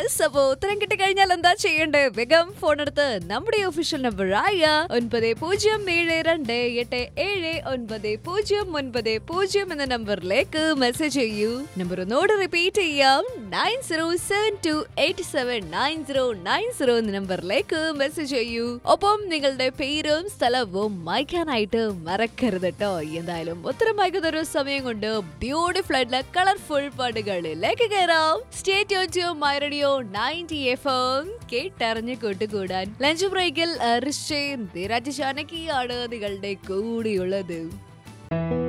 yes അപ്പോ ഉത്തരം കിട്ടി കഴിഞ്ഞാൽ എന്താ ചെയ്യണ്ടേ വേഗം ഫോൺ എടുത്ത് നമ്മുടെ ഒഫീഷ്യൽ നമ്പർ ആയ ഒൻപത് പൂജ്യം ഏഴ് രണ്ട് എട്ട് ഏഴ് ഒൻപത് പൂജ്യം ഒൻപത് പൂജ്യം എന്ന നമ്പറിലേക്ക് മെസ്സേജ് ചെയ്യൂ നമ്പർ ഒന്നോട് റിപ്പീറ്റ് ചെയ്യാം nine zero seven two eight seven nine zero nine zero എന്ന നമ്പറിലേക്ക് മെസ്സേജ് ചെയ്യൂ ഒപ്പം നിങ്ങളുടെ പേരും സ്ഥലവും വായിക്കാനായിട്ട് മറക്കരുത് കേട്ടോ എന്തായാലും ഉത്തരം വായിക്കുന്ന ഒരു സമയം കൊണ്ട് ബ്യൂട്ടിഫുൾ ആയിട്ടുള്ള കളർഫുൾ പാട്ടുകളിലേക്ക് കയറാം state to my radio ninety F M കേട്ടറിഞ്ഞ് കൂട്ടുകൂടാൻ ലഞ്ച് ബ്രേക്കിൽ ഋഷയും ധീരാജ് ജാനകിയാണ് നിങ്ങളുടെ കൂടെയുള്ളത്